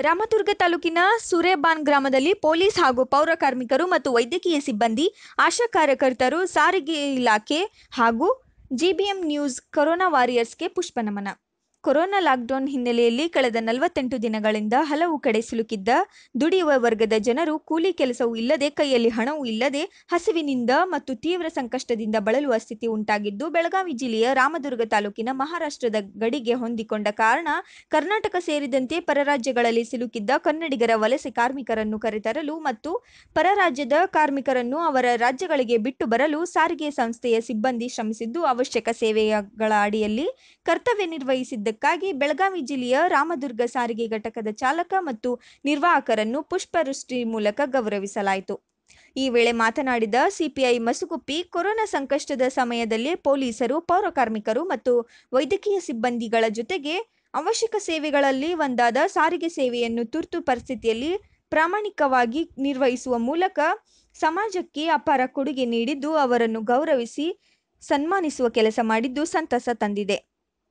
ರಾಮದುರ್ಗ ತಾಲೂಕಿನ ಸುರೇಬಾನ್ ಗ್ರಾಮದಲ್ಲಿ ಪೊಲೀಸ್ ಹಾಗೂ ಪೌರ ಕಾರ್ಮಿಕರು ಮತ್ತು ವೈದ್ಯಕೀಯ ಸಿಬ್ಬಂದಿ ಆಶಾ ಕಾರ್ಯಕರ್ತರು ಸಾರಿಗೆ ಇಲಾಖೆ ಹಾಗೂ ಜಿಬಿಎಂ ನ್ಯೂಸ್ ಕೊರೋನಾ ವಾರಿಯರ್ಸ್ಗೆ ಪುಷ್ಪನಮನ ಕೊರೋನಾ ಲಾಕ್ಡೌನ್ ಹಿನ್ನೆಲೆಯಲ್ಲಿ ಕಳೆದ ನಲವತ್ತೆಂಟು ದಿನಗಳಿಂದ ಹಲವು ಕಡೆ ಸಿಲುಕಿದ್ದ ದುಡಿಯುವ ವರ್ಗದ ಜನರು ಕೂಲಿ ಕೆಲಸವೂ ಇಲ್ಲದೆ ಕೈಯಲ್ಲಿ ಹಣವೂ ಇಲ್ಲದೆ ಹಸಿವಿನಿಂದ ಮತ್ತು ತೀವ್ರ ಸಂಕಷ್ಟದಿಂದ ಬಳಲುವ ಸ್ಥಿತಿ ಉಂಟಾಗಿದ್ದು ಬೆಳಗಾವಿ ಜಿಲ್ಲೆಯ ರಾಮದುರ್ಗ ತಾಲೂಕಿನ ಮಹಾರಾಷ್ಟ್ರದ ಗಡಿಗೆ ಹೊಂದಿಕೊಂಡ ಕಾರಣ ಕರ್ನಾಟಕ ಸೇರಿದಂತೆ ಪರರಾಜ್ಯಗಳಲ್ಲಿ ಸಿಲುಕಿದ್ದ ಕನ್ನಡಿಗರ ವಲಸೆ ಕಾರ್ಮಿಕರನ್ನು ಕರೆತರಲು ಮತ್ತು ಪರರಾಜ್ಯದ ಕಾರ್ಮಿಕರನ್ನು ಅವರ ರಾಜ್ಯಗಳಿಗೆ ಬಿಟ್ಟು ಬರಲು ಸಾರಿಗೆ ಸಂಸ್ಥೆಯ ಸಿಬ್ಬಂದಿ ಶ್ರಮಿಸಿದ್ದು ಅವಶ್ಯಕ ಸೇವೆಗಳ ಅಡಿಯಲ್ಲಿ ಕರ್ತವ್ಯ ನಿರ್ವಹಿಸಿದ್ದಕ್ಕಾಗಿ ಬೆಳಗಾವಿ ಜಿಲ್ಲೆಯ ರಾಮದುರ್ಗ ಸಾರಿಗೆ ಘಟಕದ ಚಾಲಕ ಮತ್ತು ನಿರ್ವಾಹಕರನ್ನು ಪುಷ್ಪವೃಷ್ಟಿ ಮೂಲಕ ಗೌರವಿಸಲಾಯಿತು ಈ ವೇಳೆ ಮಾತನಾಡಿದ ಸಿಪಿಐ ಮಸುಗುಪ್ಪಿ ಕೊರೋನಾ ಸಂಕಷ್ಟದ ಸಮಯದಲ್ಲಿ ಪೊಲೀಸರು ಪೌರಕಾರ್ಮಿಕರು ಮತ್ತು ವೈದ್ಯಕೀಯ ಸಿಬ್ಬಂದಿಗಳ ಜೊತೆಗೆ ಅವಶ್ಯಕ ಸೇವೆಗಳಲ್ಲಿ ಒಂದಾದ ಸಾರಿಗೆ ಸೇವೆಯನ್ನು ತುರ್ತು ಪರಿಸ್ಥಿತಿಯಲ್ಲಿ ಪ್ರಾಮಾಣಿಕವಾಗಿ ನಿರ್ವಹಿಸುವ ಮೂಲಕ ಸಮಾಜಕ್ಕೆ ಅಪಾರ ಕೊಡುಗೆ ನೀಡಿದ್ದು ಅವರನ್ನು ಗೌರವಿಸಿ ಸನ್ಮಾನಿಸುವ ಕೆಲಸ ಮಾಡಿದ್ದು ಸಂತಸ ತಂದಿದೆ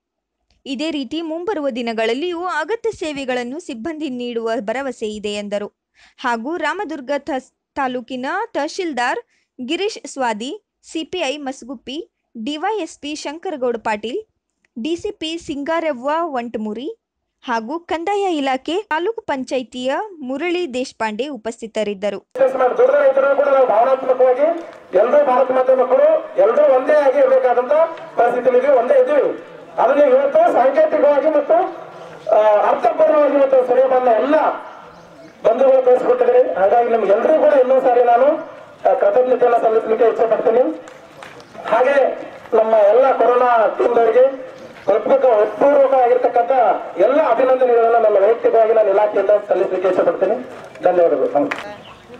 ಇದೇ ರೀತಿ ಮುಂಬರುವ ದಿನಗಳಲ್ಲಿಯೂ ಅಗತ್ಯ ಸೇವೆಗಳನ್ನು ಸಿಬ್ಬಂದಿ ನೀಡುವ ಭರವಸೆ ಇದೆ ಎಂದರು ಹಾಗೂ ರಾಮದುರ್ಗ ತಸ್ ತಾಲೂಕಿನ ತಹಶೀಲ್ದಾರ್ Girish Swadi CPI Masguppi DYSP Shankargouda Patil DCP Singaravva Vantamuri ಹಾಗೂ ಕಂದಾಯ ಇಲಾಖೆ ತಾಲೂಕು ಪಂಚಾಯಿತಿಯ ಮುರಳಿ ದೇಶಪಾಂಡೆ ಉಪಸ್ಥಿತರಿದ್ದರು ಬಿಸ್ನೆಸ್ ಮಾಡಿ ದುಡಿದ ರೈತರು ಕೂಡ ನಾವು ಭಾವನಾತ್ಮಕವಾಗಿ ಎಲ್ಲರೂ ಭಾರತ ಮಾತೆ ಮಕ್ಕಳು ಎಲ್ಲರೂ ಒಂದೇ ಆಗಿ ಇರಬೇಕಾದಂತ ಪರಿಸ್ಥಿತಿಯಲ್ಲಿ ಒಂದೇ ಇದ್ದೀವಿ ಅದನ್ನ ಇವತ್ತು ಸಾಂಕೇತಿಕವಾಗಿ ಮತ್ತು ಆ, ಅರ್ಥಪೂರ್ಣವಾಗಿ ಇವತ್ತು ಸರಿಯಬಂದ ಎಲ್ಲ ಬಂಧುಗಳು ತೋರಿಸ್ಕೊಟ್ಟಿದ್ರಿ ಹಾಗಾಗಿ ನಿಮ್ಗೆ ಎಲ್ಲರೂ ಕೂಡ ಇನ್ನೊಂದು ಸಾರಿ ನಾನು ಆ, ಕೃತಜ್ಞತೆಯನ್ನು ಸಲ್ಲಿಸಲಿಕ್ಕೆ ಇಚ್ಛೆ ಪಡ್ತೀನಿ ಹಾಗೆ ನಮ್ಮ ಎಲ್ಲ ಕೊರೋನಾ ಟೀಮ್ದವರಿಗೆ ಹೃತ್ಪೂರ್ವಕ ಹೃತ್ಪೂರ್ವಕವಾಗಿರ್ತಕ್ಕಂಥ ಎಲ್ಲ ಅಭಿನಂದನೆಗಳನ್ನ ನನ್ನ ವೈಯಕ್ತಿಕವಾಗಿ ನಾನು ಇಲಾಖೆಯಿಂದ ಸಲ್ಲಿಸಲಿಕ್ಕೆ ಇಚ್ಛೆ ಪಡ್ತೀನಿ ಧನ್ಯವಾದಗಳು ನಮಸ್ಕಾರ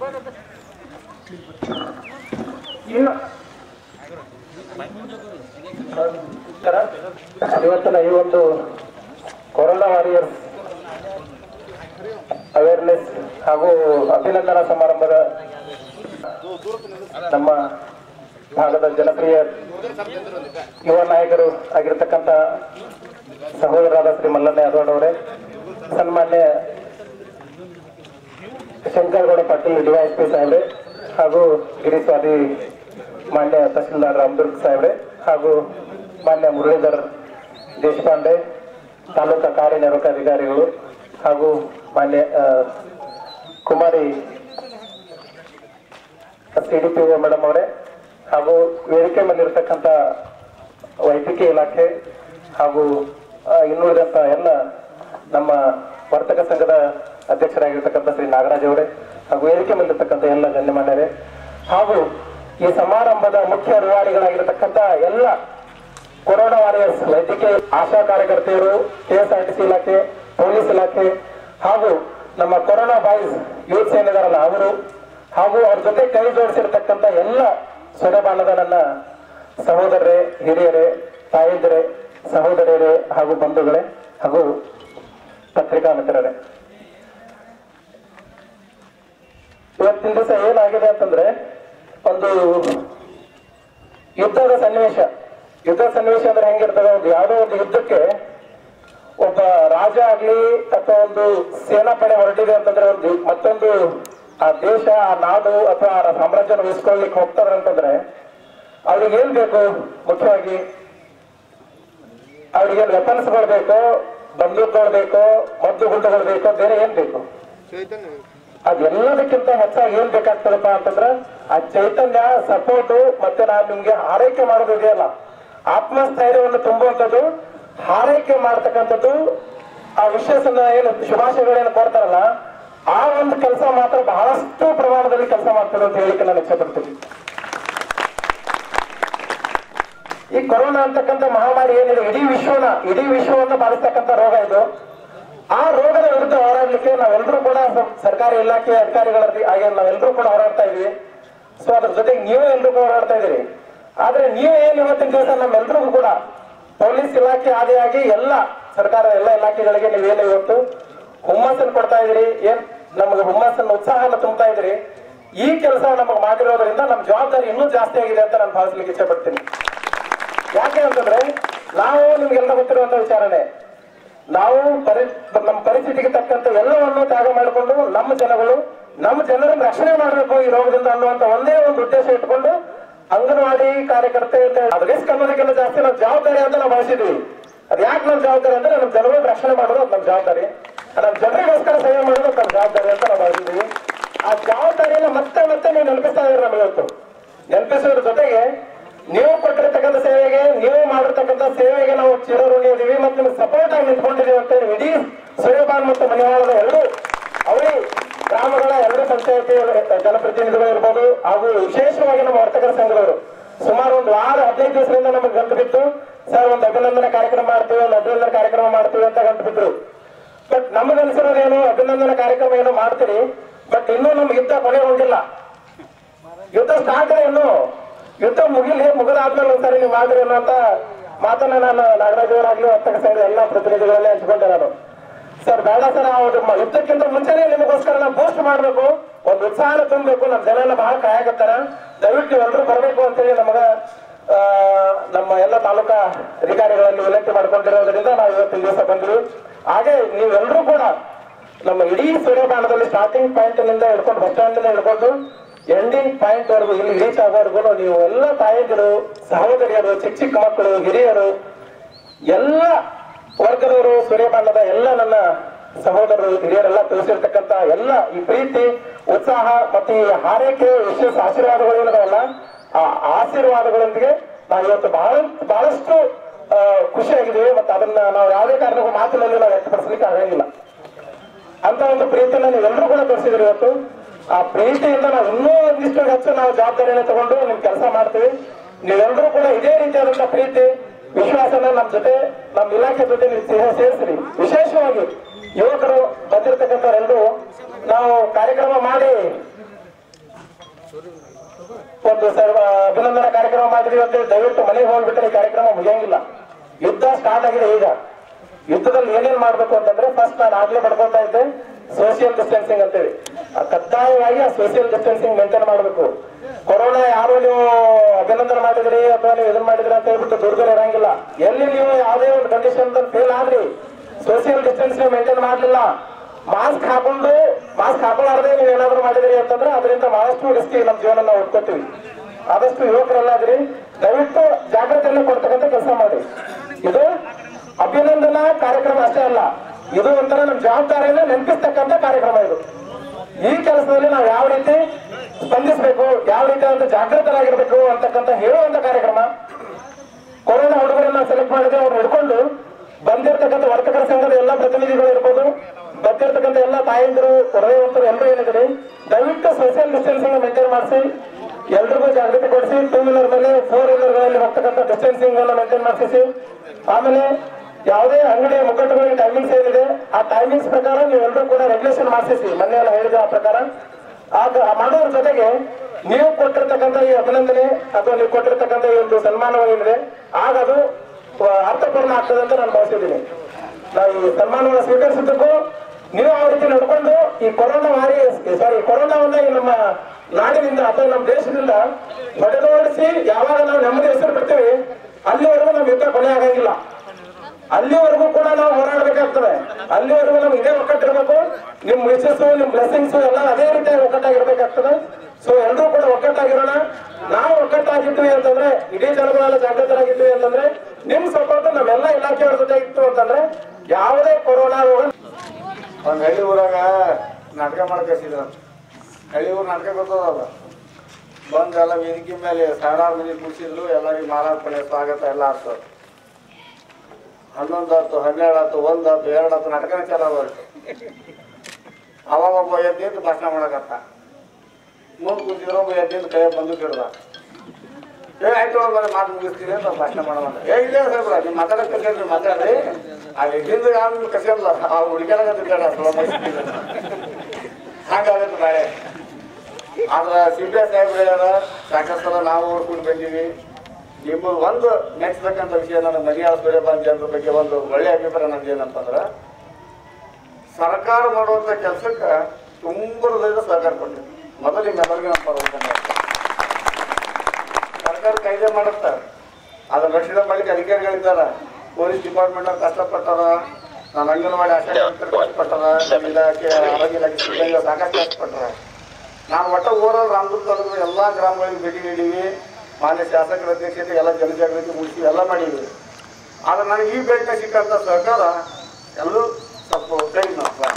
ಇನ್ನು ನಮಸ್ಕಾರ. ಇವತ್ತಿನ ಈ ಒಂದು ಕೊರೋನಾ ವಾರಿಯರ್ಸ್ ಅವೇರ್ನೆಸ್ ಹಾಗೂ ಅಭಿನಂದನಾ ಸಮಾರಂಭದ ನಮ್ಮ ಭಾಗದ ಜನಪ್ರಿಯ ಯುವ ನಾಯಕರು ಆಗಿರ್ತಕ್ಕಂಥ ಸಹೋದರರಾದ ಶ್ರೀ ಮಲ್ಲಣ್ಣ ಯಾದವ್ ಅವರೇ ಸನ್ಮಾನ್ಯ ಶಂಕರಗೌಡ ಪಾಟೀಲ್ ಡಿವೈಎಸ್ಪಿ ಸಾಹೇಬ್ರೆ ಹಾಗೂ ಗಿರಿಸ್ವಾದಿ ಮಾನ್ಯ ತಹಸೀಲ್ದಾರ್ ರಾಮದುರ್ಗ್ ಸಾಹೇಬ್ರೆ ಹಾಗೂ ಮಾನ್ಯ ಮುರಳೀಧರ್ ದೇಶಪಾಂಡೆ ತಾಲೂಕಾ ಕಾರ್ಯನಿರ್ವಾಹಕ ಅಧಿಕಾರಿಗಳು ಹಾಗೂ ಮಾನ್ಯ ಆ, Kumari C D P madam ಅವರೇ ಹಾಗೂ ವೇದಿಕೆ ಮೇಲಿರ್ತಕ್ಕಂಥ ವೈದ್ಯಕೀಯ ಇಲಾಖೆ ಹಾಗೂ ಆ, ಇನ್ನುಳಿದಂತ ಎಲ್ಲ ನಮ್ಮ ವರ್ತಕ ಸಂಘದ ಅಧ್ಯಕ್ಷರಾಗಿರ್ತಕ್ಕಂಥ ಶ್ರೀ ನಾಗರಾಜ್ ಅವರೇ ಹಾಗೂ ವೇದಿಕೆ ಮೇಲಿರ್ತಕ್ಕಂಥ ಎಲ್ಲ ಗಣ್ಯಮಾನ್ಯರೇ ಹಾಗೂ ಈ ಸಮಾರಂಭದ ಮುಖ್ಯ ರೂವಾರಿಗಳಾಗಿರ್ತಕ್ಕಂಥ ಎಲ್ಲ ಕೊರೋನಾ ವಾರಿಯರ್ಸ್ ವೈದ್ಯಕೀಯ ಆಶಾ ಕಾರ್ಯಕರ್ತೆಯರು ಕೆಎಸ್ಆರ್ಟಿಸಿ ಇಲಾಖೆ ಪೊಲೀಸ್ ಇಲಾಖೆ ಹಾಗೂ ನಮ್ಮ ಕೊರೋನಾ ಬಾಯ್ಸ್ ಯೂತ್ ಸೇನೆದಾರಲ್ಲ ಅವರು ಹಾಗೂ ಅವ್ರ ಜೊತೆ ಕೈ ಜೋಡಿಸಿರ್ತಕ್ಕಂಥ ಎಲ್ಲ ಸೊನೆಬಾಣದ ನನ್ನ ಸಹೋದರರೇ ಹಿರಿಯರೇ ತಾಯಂದಿರೇ ಸಹೋದರಿಯರೇ ಹಾಗೂ ಬಂಧುಗಳೇ ಹಾಗೂ ಪತ್ರಿಕಾ ಮಿತ್ರರೇ ಇವತ್ತಿನ ದಿವಸ ಏನಾಗಿದೆ ಅಂತಂದ್ರೆ ಒಂದು ಯುದ್ಧದ ಸನ್ನಿವೇಶ ಯುದ್ಧ ಸನ್ನಿವೇಶ ಅಂದ್ರೆ ಹೆಂಗಿರ್ತದೆ ಒಂದು ಯಾವುದೋ ಒಂದು ಯುದ್ಧಕ್ಕೆ ಒಬ್ಬ ರಾಜ ಆಗ್ಲಿ ಅಥವಾ ಒಂದು ಸೇನಾಪಡೆ ಹೊರಟಿದೆ ಅಂತಂದ್ರೆ ಒಂದು ಮತ್ತೊಂದು ಆ ದೇಶ ಆ ನಾಡು ಅಥವಾ ಆ ಸಾಮ್ರಾಜ್ಯನ ಉಳಿಸ್ಕೊಳ್ಳಿಕ್ಕೆ ಹೋಗ್ತಾರೆ ಅಂತಂದ್ರೆ ಅವ್ರಿಗೆ ಏನ್ ಬೇಕು ಮುಖ್ಯವಾಗಿ ಅವ್ರಿಗೆ ವೆಪನ್ಸ್ಗಳು ಬೇಕು ಬಂದೂಕುಗಳು ಬೇಕು ಮದ್ದು ಗುಂಡುಗಳು ಬೇಕು ಬೇರೆ ಏನ್ ಬೇಕು ಅದೆಲ್ಲದಕ್ಕಿಂತ ಹೆಚ್ಚಾಗಿ ಏನ್ ಬೇಕಾಗ್ತದಪ್ಪ ಅಂತಂದ್ರೆ ಆ ಚೈತನ್ಯ ಸಪೋರ್ಟ್ ಮತ್ತೆ ನಾನು ನಿಮ್ಗೆ ಆರೈಕೆ ಮಾಡೋದು ಇದೆಯಲ್ಲ ಆತ್ಮಸ್ಥೈರ್ಯವನ್ನು ತುಂಬುವಂಥದ್ದು ಹಾರೈಕೆ ಮಾಡ್ತಕ್ಕಂಥದ್ದು ಆ ವಿಶ್ವಾಸನ ಏನು ಶುಭಾಶಯಗಳೇನು ಕೊಡ್ತಾರಲ್ಲ ಆ ಒಂದು ಕೆಲಸ ಮಾತ್ರ ಬಹಳಷ್ಟು ಪ್ರಮಾಣದಲ್ಲಿ ಕೆಲಸ ಮಾಡ್ತದೆ ಅಂತ ಹೇಳಿಕ್ಕೆ ನಾನು ಇಚ್ಛೆ ಪಡ್ತೀನಿ ಈ ಕೊರೋನಾ ಅಂತಕ್ಕಂಥ ಮಹಾಮಾರಿ ಏನಿದೆ ಇಡೀ ವಿಶ್ವನ ಇಡೀ ವಿಶ್ವವನ್ನ ಬಾಧಿಸ್ತಕ್ಕಂಥ ರೋಗ ಇದು ಆ ರೋಗದ ವಿರುದ್ಧ ಹೋರಾಡ್ಲಿಕ್ಕೆ ನಾವೆಲ್ಲರೂ ಕೂಡ ಸ- ಸರ್ಕಾರಿ ಇಲಾಖೆ ಅಧಿಕಾರಿಗಳ ಹಾಗೆ ನಾವೆಲ್ಲರೂ ಕೂಡ ಹೋರಾಡ್ತಾ ಇದೀವಿ ಸೊ ಅದ್ರ ಜೊತೆಗೆ ನೀವೇ ಎಲ್ರೂ ಕೂಡ ಹೋರಾಡ್ತಾ ಇದೀರಿ ಆದ್ರೆ ನೀವೇ ಏನ್ ಇವತ್ತಿನ ದಿವಸ ನಮ್ಮೆಲ್ರಿಗೂ ಕೂಡ ಪೊಲೀಸ್ ಇಲಾಖೆ ಆದಿಯಾಗಿ ಎಲ್ಲ ಸರ್ಕಾರದ ಎಲ್ಲ ಇಲಾಖೆಗಳಿಗೆ ನೀವೇನು ಇವತ್ತು ಹುಮ್ಮಸ್ಸನ್ನು ಕೊಡ್ತಾ ಇದೀರಿ ಏನ್ ನಮಗೆ ಹುಮ್ಮಸ್ಸನ್ನು ಉತ್ಸಾಹನ ತುಂಬ್ತಾ ಇದೀರಿ ಈ ಕೆಲಸ ನಮಗೆ ಮಾಡಿರೋದ್ರಿಂದ ನಮ್ಮ ಜವಾಬ್ದಾರಿ ಇನ್ನೂ ಜಾಸ್ತಿ ಆಗಿದೆ ಅಂತ ನಾನು ಭಾವಿಸ್ಲಿಕ್ಕೆ ಇಚ್ಛೆ ಪಡ್ತೀನಿ ಯಾಕೆ ಅಂತಂದ್ರೆ ನಾವು ನಿಮ್ಗೆಲ್ಲ ಗೊತ್ತಿರುವಂತ ವಿಚಾರನೆ ನಾವು ಪರಿ ನಮ್ಮ ಪರಿಸ್ಥಿತಿಗೆ ತಕ್ಕಂತ ಎಲ್ಲವನ್ನು ತ್ಯಾಗ ಮಾಡಿಕೊಂಡು ನಮ್ಮ ಜನಗಳು ನಮ್ಮ ಜನರನ್ನ ರಕ್ಷಣೆ ಮಾಡಬೇಕು ಈ ರೋಗದಿಂದ ಅನ್ನುವಂತ ಒಂದೇ ಒಂದು ಉದ್ದೇಶ ಇಟ್ಕೊಂಡು ಅಂಗನವಾಡಿ ಕಾರ್ಯಕರ್ತೆ ಅಂತ ಹೇಳಿ- ಅದು ರಿಸ್ಕ್ ಅನ್ನೋದಕ್ಕಿಂತ ಜಾಸ್ತಿ ನಾವು ಜವಾಬ್ದಾರಿ ಅಂತ ನಾವು ಭಾವಿಸಿದ್ವಿ ಅದ್ ಯಾಕೆ ನಮ್ಮ ಜವಾಬ್ದಾರಿ ಅಂದ್ರೆ ನಮ್ಮ ಜನಗಳ ರಕ್ಷಣೆ ಮಾಡೋದು ಅದು ನಮ್ಮ ಜವಾಬ್ದಾರಿ ನಮ್ಮ ಜನರಿಗೋಸ್ಕರ ಸೇವೆ ಮಾಡೋದು ಅದು ನಮ್ಮ ಜವಾಬ್ದಾರಿ ಅಂತ ನಾವು ಭಾವಿಸಿದ್ವಿ ಆ ಜವಾಬ್ದಾರಿಯನ್ನ ಮತ್ತೆ ಮತ್ತೆ ನೀವು ನೆನಪಿಸ್ತಾ ಇದ್ದೀರಿ ನಮಗೆ ಇವತ್ತು ನೆನಪಿಸೋದ್ರ ಜೊತೆಗೆ ನೀವು ಕೊಟ್ಟಿರ್ತಕ್ಕಂಥ ಸೇವೆಗೆ ನೀವು ಮಾಡಿರ್ತಕ್ಕಂಥ ಸೇವೆಗೆ ನಾವು ಚಿರಋಣಿ ಇದೀವಿ ಮತ್ತೆ ನಿಮ್ಗೆ ಸಪೋರ್ಟ್ ಆಗಿ ನಿಂತ್ಕೊಂಡಿದೀವಿ ಅಂತ ಹೇಳಿ ಇಡೀ ಸೂರ್ಯಪಾನ್ ಮತ್ತು ಮನೆಯಾಳದ ಎರಡು ಅವಳಿ ಗ್ರಾಮಗಳ ಎರಡು ಪಂಚಾಯತಿ ಜನಪ್ರತಿನಿಧಿಗಳು ಇರ್ಬೋದು ಹಾಗೂ ವಿಶೇಷವಾಗಿ ನಮ್ಮ ವರ್ತಕರ ಸಂಘದವರು ಸುಮಾರು ಒಂದು ವಾರ ಹದಿನೈದು ದಿವಸದಿಂದ ನಮಗೆ ಗಂಟು ಬಿತ್ತು ಸರ್ ಒಂದು ಅಭಿನಂದನೆ ಕಾರ್ಯಕ್ರಮ ಮಾಡ್ತೀವಿ ಒಂದು ಅಭಿನಂದನೆ ಕಾರ್ಯಕ್ರಮ ಮಾಡ್ತೀವಿ ಅಂತ ಗಂಟು ಬಿದ್ರು ಬಟ್ ನಮಗೆ ಅನ್ಸಿರೋದೇನು ಅಭಿನಂದನೆ ಕಾರ್ಯಕ್ರಮ ಏನೋ ಮಾಡ್ತೀರಿ ಬಟ್ ಇನ್ನೂ ನಮ್ಗೆ ಯುದ್ಧ ಕೊನೆಗೊಂಡಿಲ್ಲ ಯುದ್ಧ ಸ್ಟಾರ್ಟ್ ಇನ್ನು ಯುದ್ಧ ಮುಗಿಲಿ ಮುಗಿದಾದ್ಮೇಲೆ ಒಂದ್ಸರಿ ನೀವು ಮಾಡ್ರಿ ಅನ್ನೋಂತ ಮಾತನ್ನ ನಾನು ನಾಗರಾಜ್ ಅವರಾಗ್ಲಿ ವರ್ತಕ ಸಂಘದ ಎಲ್ಲ ಪ್ರತಿನಿಧಿಗಳಲ್ಲೇ ಹಂಚ್ಕೊಂಡೆ ನಾನು ಸರ್ ಬೇಡ ಸರ್ ಅವ್ರು ಮ- ಯುದ್ಧಕ್ಕಿಂತ ಮುಂಚೆನೆ ನಿಮಗೋಸ್ಕರ ನಾವು ಬೂಸ್ಟ್ ಮಾಡ್ಬೇಕು ಒಂದು ಉತ್ಸಾಹನ ತುಂಬಬೇಕು ನಮ್ಮ ಜನ ಎಲ್ಲ ಬಹಳ ಕಾಯಕತ್ತಾರ ದಯವಿಟ್ಟು ನೀವೆಲ್ಲರೂ ಬರಬೇಕು ಅಂತೇಳಿ ನಮಗ ಆ, ನಮ್ಮ ಎಲ್ಲ ತಾಲೂಕಾ ಅಧಿಕಾರಿಗಳಲ್ಲಿ ವಿನಂತಿ ಮಾಡ್ಕೊಂಡಿರೋದ್ರಿಂದ ನಾವು ಇವತ್ತಿನ ದಿವಸ ಬಂದ್ವಿ ಹಾಗೆ ನೀವೆಲ್ಲರೂ ಕೂಡ ನಮ್ಮ ಇಡೀ ಸೂರ್ಯಪಾನದಲ್ಲಿ ಸ್ಟಾರ್ಟಿಂಗ್ ಪಾಯಿಂಟ್ ನಿಂದ ಹಿಡ್ಕೊಂಡು ಬಸ್ ಸ್ಟ್ಯಾಂಡ್ ಹಿಡ್ಕೊಂಡು ಎಂಡಿಂಗ್ ಪಾಯಿಂಟ್ ವರೆಗೂ ಇಲ್ಲಿ ರೀಚ್ ಆಗೋವರೆಗೂ ನೀವು ಎಲ್ಲ ತಾಯಂದಿರು ಸಹೋದರಿಯರು ಚಿಕ್ಕ ಚಿಕ್ಕ ಮಕ್ಕಳು ಹಿರಿಯರು ಎಲ್ಲ ವರ್ಗದವರು ಸೂರ್ಯಪಾನದ ಎಲ್ಲ ನನ್ನ ಸಹೋದರರು ಹಿರಿಯರೆಲ್ಲ ತಿಳಿಸಿರ್ತಕ್ಕಂತ ಎಲ್ಲ ಈ ಪ್ರೀತಿ ಉತ್ಸಾಹ ಮತ್ತೆ ಈ ಹಾರೈಕೆ ವಿಶೇಷ ಆಶೀರ್ವಾದಗಳು ಏನದವಲ್ಲ ಆ ಆಶೀರ್ವಾದಗಳೊಂದಿಗೆ ನಾವು ಇವತ್ತು ಬಹಳ ಬಹಳಷ್ಟು ಆ, ಖುಷಿಯಾಗಿದ್ದೀವಿ ಮತ್ತೆ ಅದನ್ನ ನಾವು ಯಾವುದೇ ಕಾರಣಕ್ಕೂ ಮಾತಿನಲ್ಲಿ ನಾವು ವ್ಯಕ್ತಪಡಿಸಲಿಕ್ಕೆ ಆಗಂಗಿಲ್ಲ ಅಂತ ಒಂದು ಪ್ರೀತಿಯನ್ನ ನೀವೆಲ್ಲರೂ ಕೂಡ ತೋರಿಸಿದ್ರಿ ಇವತ್ತು ಆ ಪ್ರೀತಿಯಿಂದ ನಾವು ಇನ್ನೂ ಒಂದಿಷ್ಟು ಹೆಚ್ಚು ನಾವು ಜವಾಬ್ದಾರಿಯನ್ನು ತಗೊಂಡು ನಿಮ್ ಕೆಲಸ ಮಾಡ್ತೀವಿ ನೀವೆಲ್ಲರೂ ಕೂಡ ಇದೇ ರೀತಿಯಾದಂತ ಪ್ರೀತಿ ವಿಶ್ವಾಸನ ನಮ್ಮ ಜೊತೆ ನಮ್ಮ ಇಲಾಖೆ ಜೊತೆ ನೀವು ಸೇ- ಸೇರಿಸ್ರಿ ವಿಶೇಷವಾಗಿ ಯುವಕರು ಬಂದಿರತಕ್ಕಂಥವರೆಲ್ಲರೂ ನಾವು ಕಾರ್ಯಕ್ರಮ ಮಾಡಿ ಒಂದು ಸರ್ವ ಅಭಿನಂದನಾ ಕಾರ್ಯಕ್ರಮ ಮಾಡಿದ್ವಿ ಅಂತ ಹೇಳಿ ದಯವಿಟ್ಟು ಮನೆಗೆ ಹೋಗ್ಬಿಟ್ರೆ ಈ ಕಾರ್ಯಕ್ರಮ ಮುಗಿಯಂಗಿಲ್ಲ ಯುದ್ಧ ಸ್ಟಾರ್ಟ್ ಆಗಿದೆ ಈಗ ಯುದ್ಧದಲ್ಲಿ ಏನೇನ್ ಮಾಡ್ಬೇಕು ಅಂತಂದ್ರೆ ಫಸ್ಟ್ ನಾನು ಆಗ್ಲೇ ಪಡ್ಕೊತಾ ಇದ್ದೆ ಸೋಷಿಯಲ್ ಡಿಸ್ಟೆನ್ಸಿಂಗ್ ಅಂತೇಳಿ ಆ ಕಡ್ಡಾಯವಾಗಿ ಆ ಸೋಷಿಯಲ್ ಡಿಸ್ಟೆನ್ಸಿಂಗ್ ಮೇಂಟೈನ್ ಮಾಡಬೇಕು ಕೊರೋನಾ ಯಾರು ನೀವು ಅಭಿನಂದನೆ ಮಾಡಿದ್ರಿ ಅಥವಾ ನೀವು ಇದನ್ನ ಮಾಡಿದ್ರಿ ಅಂತ ಹೇಳ್ಬಿಟ್ಟು ದುರ್ಗರ ಇರಂಗಿಲ್ಲ ಎಲ್ಲಿ ನೀವು ಯಾವುದೇ ಒಂದು ಕಂಡೀಷನ್ ಫೇಲ್ ಆದ್ರಿ ಸೋಷಿಯಲ್ ಡಿಸ್ಟೆನ್ಸ್ ಮೇಂಟೈನ್ ಮಾಡ್ಲಿಲ್ಲ ಮಾಸ್ಕ್ ಹಾಕೊಂಡು ಮಾಸ್ಕ್ ಹಾಕೊಳ್ಳಾರ್ದೆ ನೀವು ಏನಾದ್ರು ಮಾಡಿದ್ರಿ ಅಂತಂದ್ರೆ ಅದರಿಂದ ಬಹಳಷ್ಟು ರಿಸ್ಕ್ ನಮ್ಮ ಜೀವನ ನಾವು ಉಟ್ಕೋತೀವಿ ಆದಷ್ಟು ಯುವಕರೆಲ್ಲಾದ್ರಿ ದಯವಿಟ್ಟು ಜಾಗೃತಿಯನ್ನು ಕೊಡ್ತಕ್ಕಂಥ ಕೆಲಸ ಮಾಡಿ ಇದು ಅಭಿನಂದನಾ ಕಾರ್ಯಕ್ರಮ ಅಷ್ಟೇ ಅಲ್ಲ ಇದು ಒಂಥರ ನಮ್ಮ ಜವಾಬ್ದಾರಿಯನ್ನ ನೆನಪಿಸ್ತಕ್ಕಂಥ ಕಾರ್ಯಕ್ರಮ ಇದು ಈ ಕೆಲಸದಲ್ಲಿ ನಾವು ಯಾವ ರೀತಿ ಸ್ಪಂದಿಸಬೇಕು ಯಾವ ರೀತಿ ಅಂತ ಜಾಗೃತರಾಗಿರ್ಬೇಕು ಅಂತಕ್ಕಂಥ ಹೇಳುವಂತ ಕಾರ್ಯಕ್ರಮ ಕೊರೋನಾ ಹುಡುಗರನ್ನ ಸೆಲೆಕ್ಟ್ ಮಾಡಿದ್ರೆ ಅವ್ರು ಹಿಡ್ಕೊಂಡು ಬಂದಿರತಕ್ಕಂಥ ವರ್ತಕರ ಸಂಘದ ಎಲ್ಲ ಪ್ರತಿನಿಧಿಗಳು ಇರ್ಬೋದು ಬಂದಿರತಕ್ಕಂಥ ಎಲ್ಲ ತಾಯಂದಿರು ಹೃದಯವಂತರು ಎಲ್ಲರೂ ಏನಿದ್ರಿ ದಯವಿಟ್ಟು ಸೋಷಿಯಲ್ ಡಿಸ್ಟೆನ್ಸಿಂಗ್ ಮೇಂಟೈನ್ ಮಾಡಿಸಿ ಎಲ್ರಿಗೂ ಜಾಗೃತಿ ಕೊಡಿಸಿ ಟೂ ವೀಲರ್ ಮೇಲೆ ಫೋರ್ ವೀಲರ್ಗಳಲ್ಲಿ ಹೋಗ್ತಕ್ಕಂಥ ಡಿಸ್ಟೆನ್ಸಿಂಗ್ ಅನ್ನು ಮೇಂಟೈನ್ ಮಾಡಿಸಿ ಆಮೇಲೆ ಯಾವುದೇ ಅಂಗಡಿಯ ಮುಗ್ಗಟ್ಟುಗಳಿಗೆ ಟೈಮಿಂಗ್ಸ್ ಏನಿದೆ ಆ ಟೈಮಿಂಗ್ಸ್ ಪ್ರಕಾರ ನೀವೆಲ್ಲರೂ ಕೂಡ ರೆಗ್ಯುಲೇಷನ್ ಮಾಡಿಸಿ ಮೊನ್ನೆ ಎಲ್ಲ ಹೇಳಿದ ಆ ಪ್ರಕಾರ ಆಗ ಆ ಮಾಡೋದ್ರ ಜೊತೆಗೆ ನೀವು ಕೊಟ್ಟಿರ್ತಕ್ಕಂಥ ಈ ಅಭಿನಂದನೆ ಅಥವಾ ನೀವು ಕೊಟ್ಟಿರ್ತಕ್ಕಂಥ ಈ ಒಂದು ಸನ್ಮಾನವೇನಿದೆ ಆಗ ಅದು ಆ, ಅರ್ಥಪೂರ್ಣ ಆಗ್ತದೆ ಅಂತ ನಾನು ಭಾವಿಸಿದ್ದೀನಿ ನಾವು ಈ ಸನ್ಮಾನವನ್ನು ಸ್ವೀಕರಿಸಿದ್ದಕ್ಕೂ ನೀವು ಆ ರೀತಿ ನಡ್ಕೊಂಡು ಈ ಕೊರೋನಾ ವಾರಿ ಸಾರಿ ಕೊರೋನಾವನ್ನ ಈ ನಮ್ಮ ನಾಡಿನಿಂದ ಅಥವಾ ನಮ್ಮ ದೇಶದಿಂದ ಹೊಡೆದೋಡಿಸಿ ಯಾವಾಗ ನಾವು ನೆಮ್ಮದಿ ಹೆಸರು ಬಿಡ್ತೀವಿ ಅಲ್ಲಿವರೆಗೂ ನಮ್ಮ ಯುದ್ಧ ಕೊನೆ ಆಗಂಗಿಲ್ಲ ಅಲ್ಲಿವರೆಗೂ ಕೂಡ ನಾವು ಹೋರಾಡಬೇಕಾಗ್ತದೆ ಅಲ್ಲಿವರೆಗೂ ನಮ್ಗೆ ಇದೇ ಒಕ್ಕಟ್ಟಿರ್ಬೇಕು ನಿಮ್ ವಿಶಸ್ ನಿಮ್ ಬ್ಲೆಸ್ಸಿಂಗ್ಸ್ ಎಲ್ಲ ಅದೇ ರೀತಿ ಒಕ್ಕಟ್ಟಾಗಿರ್ಬೇಕಾಗ್ತದೆ ಸೊ ಎಲ್ಲರೂ ಕೂಡ ಒಕ್ಕಟ್ಟಾಗಿರೋಣ ನಾವು ಒಕ್ಕಟ್ಟಾಗಿದ್ವಿ ಅಂತಂದ್ರೆ ಇಡೀ ಜನಗಳೆಲ್ಲ ಜಾಗೃತರಾಗಿದ್ವಿ ಅಂತಂದ್ರೆ ನಿಮ್ ಸಪೋರ್ಟ್ ನಮ್ಮೆಲ್ಲ ಇಲಾಖೆಯವ್ರ ಜೊತೆ ಇತ್ತು ಅಂತಂದ್ರೆ ಯಾವುದೇ ಕೊರೋನಾ ರೋಗ ಒಂದು ಹಳ್ಳಿ ಊರಾಗ ನಾಟಕ ಮಾಡಕ್ ಕಳ್ಸಿದ್ರು ಹಳ್ಳಿ ಊರ್ ನಾಟಕ ಗೊತ್ತದಲ್ಲ ಬಂದು ಎಲ್ಲ ವೇದಿಕೆ ಮೇಲೆ ಸಾವಿರಾರು ಮಂದಿ ಕೂರಿಸಿದ್ರು ಎಲ್ಲರಿಗೆ ಮಾಲಾರ್ಪಣೆ ಸ್ವಾಗತ ಎಲ್ಲ ಆಯ್ತು ಹನ್ನೊಂದು ಆಯ್ತು ಹನ್ನೆರಡು ಆಯ್ತು ಒಂದು ಆಯ್ತು ಎರಡು ಆಯ್ತು ನಾಟಕನೇ ಚಾಲು ಆಗೋಯ್ತು ಅವಾಗ ಒಬ್ಬ ಎದ್ದಿದ್ದು ಭಾಷಣ ಮಾಡಕತ್ತ ಮುಂದೆ ಕೂತಿದ್ರು ಒಬ್ಬ ಎದ್ದಿದ್ದು ಕೈ ಬಂದು ಹಿಡ್ದ ಏ ಆಯ್ತು ಒಳಗೆ ಮಾತು ಮುಗಿಸ್ತೀನಿ ಅಂತ ಭಾಷಣ ಮಾಡೋಣ ಏ ಇಲ್ಲ ಸಾಹೇಬ್ರ ನೀವು ಮಾತಾಡಕ್ ಕಲ್ಸಿದ್ರಿ ಮಾತಾಡ್ರಿ ಅಲ್ಲಿ ಎದ್ದಿಂದ ಆಮೇಲೆ ಕಸಿಯಲ್ಲ ಆ ಹುಡುಗಿಯಾಗ ಹಂಗಾಗತ್ತೆ ಬೇರೆ ಆದ್ರೆ ಸಿಂಪೆ ಸಾಹೇಬ್ರ ಸಾಕಷ್ಟು ಸಲ ನಾವು ಓಡ್ಕೊಂಡು ಬಂದೀವಿ ನಿಮ್ಮ ಒಂದು ನೆಚ್ತಕ್ಕಂಥ ವಿಷಯ ನನಗೆ ಮರಿಯಾದ ಸೂರ್ಯಪಾನ್ ಜನರ ಬಗ್ಗೆ ಒಂದು ಒಳ್ಳೆಯ ಅಭಿಪ್ರಾಯ ನಂದು ಏನಂತಂದ್ರೆ ಸರ್ಕಾರ ಮಾಡುವಂಥ ಕೆಲಸಕ್ಕೆ ತುಂಬ ಹೃದಯದ ಸಹಕಾರ ಕೊಟ್ಟಿದೆ ಮೊದಲು ನಿಮ್ಮೆಲ್ಲರಿಗೂ ನಮ್ಮ ಪರವಾಗಿ ಸರ್ಕಾರ ಕಾಯ್ದೆ ಮಾಡುತ್ತಾರೆ ಅದನ್ನ ರಕ್ಷಣೆ ಮಾಡ್ಲಿಕ್ಕೆ ಅಧಿಕಾರಿಗಳಿದ್ದಾರೆ ಪೊಲೀಸ್ ಡಿಪಾರ್ಟ್ಮೆಂಟ್ ಕಷ್ಟಪಟ್ಟಾರ ನಾನು ಅಂಗನವಾಡಿ ಆಶಾ ಕಷ್ಟಪಟ್ಟದ ಇಲಾಖೆ ಆರೋಗ್ಯ ಇಲಾಖೆ ಸಿಬ್ಬಂದಿ ಸಾಕಷ್ಟು ಕಷ್ಟಪಟ್ಟರ ನಾನು ಒಟ್ಟ ಓವರಾಲ್ ರಾಮದುರ್ಗ ತಾಲೂಕಿನ ಎಲ್ಲಾ ಗ್ರಾಮಗಳಿಗೆ ಭೇಟಿ ನೀಡೀವಿ ಮಾನ್ಯ ಶಾಸಕರ ಅಧ್ಯಕ್ಷತೆ ಎಲ್ಲ ಜನಜಾಗೃತಿ ಮೂಡಿಸಿ ಎಲ್ಲ ಮಾಡೀವಿ ಆದ್ರೆ ನನಗೆ ಈ ಭೇಟಿನ ಸಿಕ್ಕಂತ ಸಹಕಾರ ಎಲ್ಲರೂ ಸ್ವಲ್ಪ ಕೈ ಮಾಡ್ತಾರೆ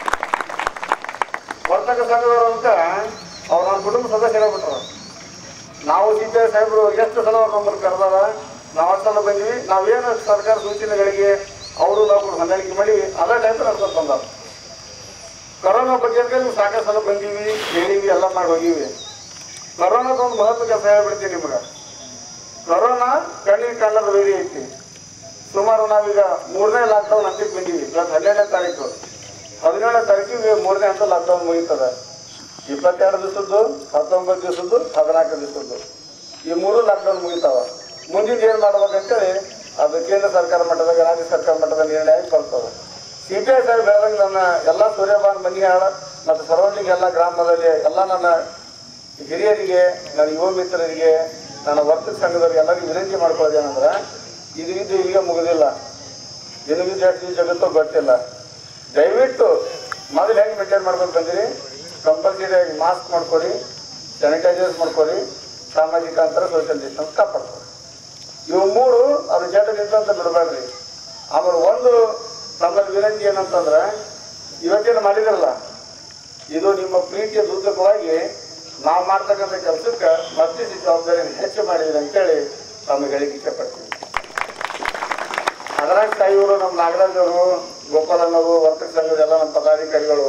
ವರ್ತಕ ಸಂಘದವರು ಅಂತ ಅವ್ರು ನನ್ನ ಕುಟುಂಬ ಸದಸ್ಯರಾಗ್ಬಿಟ್ರ ನಾವು ಸಿದ್ದ ಸಾಹೇಬರು ಎಷ್ಟು ಸಲ ಅವ್ರು ನಮ್ಮನ್ನು ಕರೆದಾರ ನಾವು ಅಷ್ಟು ಸಲ ಬಂದ್ವಿ ನಾವೇನು ಸರ್ಕಾರ ಸೂಚನೆಗಳಿಗೆ ಅವರು ನಾವು ಹೊಂದಾಣಿಕೆ ಮಾಡಿ ಅದೇ ಟೈಪ್ ನಡ್ಕೊಂಡು ಬಂದಾರ ಕರೋನಾ ಬಗ್ಗೆ ನೀವು ಸಾಕಷ್ಟು ಸಲ ಬಂದೀವಿ ಹೇಳಿವಿ ಎಲ್ಲ ಮಾಡಿ ಹೋಗಿವಿ ಕರೋನಾದ ಒಂದು ಮಹತ್ವ ಕೆಲಸ ಹೇಳ್ಬಿಡ್ತೀನಿ ನಿಮ್ಗೆ ಕರೋನಾ ಕಣ್ಣಿಗೆ ಕಾಣದ ವೇರಿ ಐತಿ ಸುಮಾರು ನಾವೀಗ ಮೂರನೇ ಲಾಕ್ಡೌನ್ ಅಂತಿಗೆ ಬಂದೀವಿ ಇವತ್ತು ಹನ್ನೆರಡನೇ ತಾರೀಕು ಹದಿನೇಳನೇ ತಾರೀಕಿಗೆ ಮೂರನೇ ಹಂತ ಲಾಕ್ಡೌನ್ ಮುಗೀತದ ಇಪ್ಪತ್ತೆರಡು ದಿವಸದ್ದು ಹತ್ತೊಂಬತ್ತು ದಿವಸದ್ದು ಹದಿನಾಲ್ಕು ದಿವಸದ್ದು ಈ ಮೂರು ಲಾಕ್ಡೌನ್ ಮುಗಿತಾವ ಮುಂದಿನ ಏನು ಮಾಡ್ಬೇಕಂತೇಳಿ ಅದು ಕೇಂದ್ರ ಸರ್ಕಾರ ಮಟ್ಟದಾಗ ರಾಜ್ಯ ಸರ್ಕಾರ ಮಟ್ಟದ ನಿರ್ಣಯ ಬರ್ತದೆ ಸಿ ಪಿ ಐ ಸಾಹೇಬ್ ಬೆಳೆದಂಗೆ ನನ್ನ ಎಲ್ಲ ಸೂರ್ಯಬಾನ್ ಮನಿಹಾಳ ಮತ್ತು ಸರೌಂಡಿಂಗ್ ಎಲ್ಲ ಗ್ರಾಮದಲ್ಲಿ ಎಲ್ಲ ನನ್ನ ಹಿರಿಯರಿಗೆ ನನ್ನ ಯುವ ಮಿತ್ರರಿಗೆ ನನ್ನ ವರ್ತಕ ಸಂಘದವ್ರಿಗೆ ಎಲ್ಲರಿಗೂ ವಿನಂತಿ ಮಾಡ್ಕೊಳ್ಳೋದೇನಂದ್ರೆ ಇದು ಇದು ಇಲ್ಲಿಗೆ ಮುಗಿದಿಲ್ಲ ದಿನವಿದ್ದು ಎಷ್ಟು ದಿವಸ ಜಗತ್ತೋ ಗೊತ್ತಿಲ್ಲ ದಯವಿಟ್ಟು ಮೊದಲು ಹೆಂಗೆ ಮೇಂಟೈನ್ ಮಾಡ್ಕೊಂಡು ಬಂದಿರಿ ಕಂಪಲ್ಸರಿ ಆಗಿ ಮಾಸ್ಕ್ ಮಾಡ್ಕೊರಿ ಸ್ಯಾನಿಟೈಸರ್ಸ್ ಮಾಡ್ಕೊರಿ ಸಾಮಾಜಿಕ ಅಂತರ ಸೋಷಿಯಲ್ ಡಿಸ್ಟೆನ್ಸ್ ಕಾಪಾಡ್ಕೊರಿ ಇವು ಮೂರು ಅದು ಜಟ ನಿಂತಂತ ಬಿಡಬೇಡ್ರಿ ಆಮೇಲೆ ಒಂದು ನಮ್ಮಲ್ಲಿ ವಿನಂತಿ ಏನಂತಂದ್ರೆ ಇವತ್ತೇನು ಮಾಡಿದಿರಲ್ಲ ಇದು ನಿಮ್ಮ ಪ್ರೀತಿಯ ದುರ್ಗವಾಗಿ ನಾವು ಮಾಡ್ತಕ್ಕಂಥ ಕೆಲಸಕ್ಕೆ ಮತ್ತಿಷ್ಟು ಜವಾಬ್ದಾರಿ ಹೆಚ್ಚು ಮಾಡಿದ್ರಿ ಅಂತೇಳಿ ತಮಗೆ ಹೇಳಿಕೆ ಇಷ್ಟಪಡ್ತೀನಿ ಅದರಾಗ ತಾಯಿಯವರು ನಮ್ಮ ನಾಗರಾಜ್ ಅವರು ಗೋಪಾಲಣ್ಣವರು ವರ್ತಕ ಸಂಘದ ಎಲ್ಲ ನಮ್ಮ ಪದಾಧಿಕಾರಿಗಳು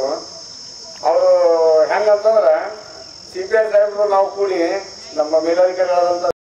ಅವರು ಹೆಂಗಂತಂದ್ರೆ ಸಿ ಪಿ ಐ ಸಾಹೇಬರು ನಾವು ಕೂಡಿ ನಮ್ಮ ಮೇಲಧಿಕಾರಿಗಳಾದಂಥ